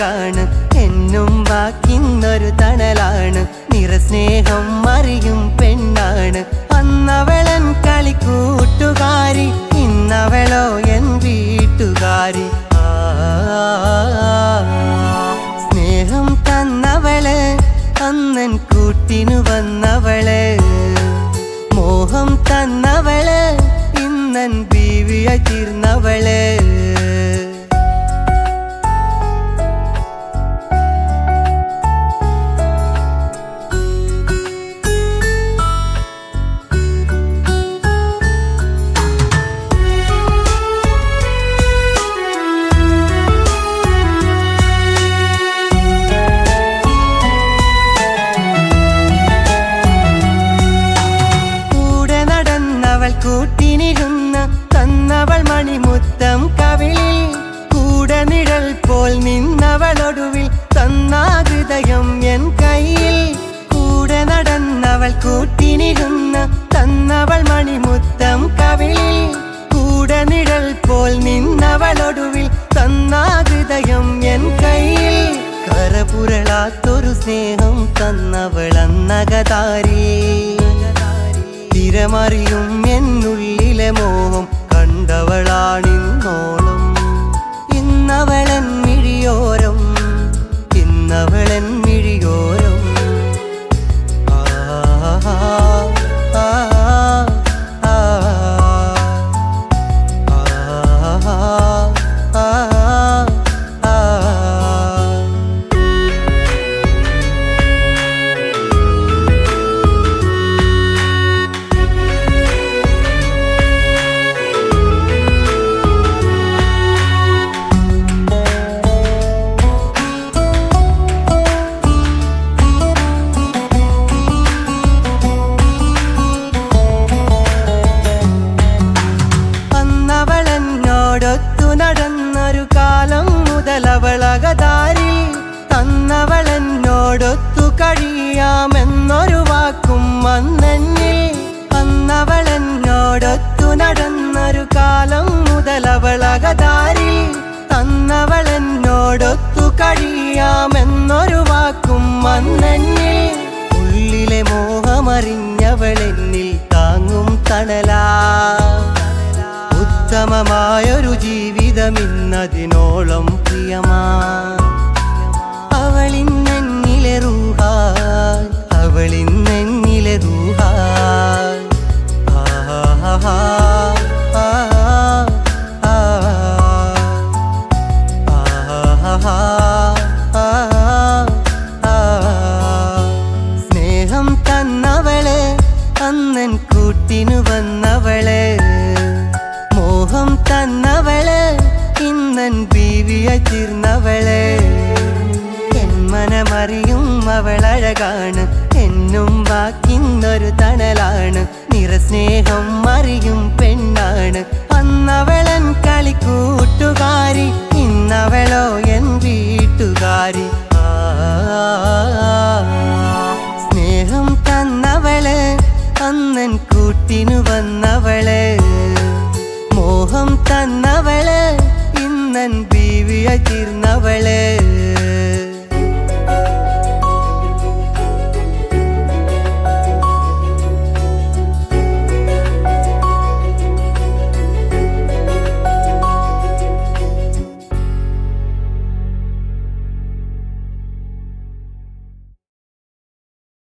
അവളഴകാണ് എന്നും വാക്കിന്നൊരു തണലാണ് നിറസ്നേഹം അറിയും പെണ്ണാണ് അന്നവളൻ കളിക്കൂട്ടുകാരി ഇന്നവളോ എൻ വീട്ടുകാരി ആ, സ്നേഹം തന്നവള് അന്നൻ കൂട്ടിനു വന്നവള് മോഹം തന്നവള് ഇന്നൻ ബീവിയ തീർന്നവള് കൂടെ നടന്നവൾ കൂട്ടിനിരുന്ന് തന്നവൾ മണിമുത്തം കവിളിൽ കൂടെ നിഴൽ പോൽ നിന്നവളൊടുവിൽ തന്നാ ഹൃദയം എൻ കയ്യിൽ കൂടെ നടന്നവൾ കൂട്ടിനിരുന്ന് തന്നവൾ മണിമുത്തം കവിളിൽ കൂടെ നിഴൽ പോൽ നിന്നവളൊടുവിൽ തന്നാ ഹൃദയം എൻ കയ്യിൽ കരപുരളാത്തൊരു സ്നേഹം തന്നവളന്നകതാരി തിരമറിയും എന്നുള്ളിലെ മോഹം കണ്ടവളാണിന്നോളം ഇന്നവളൻ മിഴിയോരം ഇന്നവളൻ മിഴിയോരം ആഹാ, ആഹാ, ആഹാ, ആഹാ, ആഹാ. അന്നവളെന്നോടൊത്തു നടന്നൊരു കാലം മുതലവളകതാരിൽ തന്നവളെന്നോടൊത്തു കഴിയാമെന്നൊരു വാക്കും അന്നെന്നിൽ അന്നവളെന്നോടൊത്തു നടന്നൊരു കാലം മുതലവളകതാരിൽ തന്നവളെന്നോടൊത്തു കഴിയാമെന്നൊരു വാക്കും അന്നെന്നിൽ ഉള്ളിലെ മോഹമറിഞ്ഞവളെന്നിൽ താങ്ങും തണലാ ഉത്തമമായൊരു ജീവിതം ഇന്നതിനോളം പ്രിയമാ അവളിന്നെന്നിലെ റൂഹാൻ അവളിന്നെന്നിലെ റൂഹാൻ ആഹാ, ആഹാ, ആഹാ, ആഹാ, ആഹാ. സ്നേഹം തന്നവള് അന്നൻ കൂട്ടിനു വന്നവള് മോഹം തന്നവള് ഇന്നൻ ബീവിയ തീർന്നവള് എൻ മനമറിയും അവളഴകാണ് എന്നും വാക്കിന്നൊരു തണലാണ് നിറസ്നേഹം അറിയും പെണ്ണാണ് അന്നവളൻ കളിക്കൂട്ടുകാരി ഇന്നവളോ എൻ വീട്ടുകാരി ആ, സ്നേഹം തന്നവള് അന്നൻ കൂട്ടിനു വന്നവള് മോഹം തന്നവള് ഇന്നൻ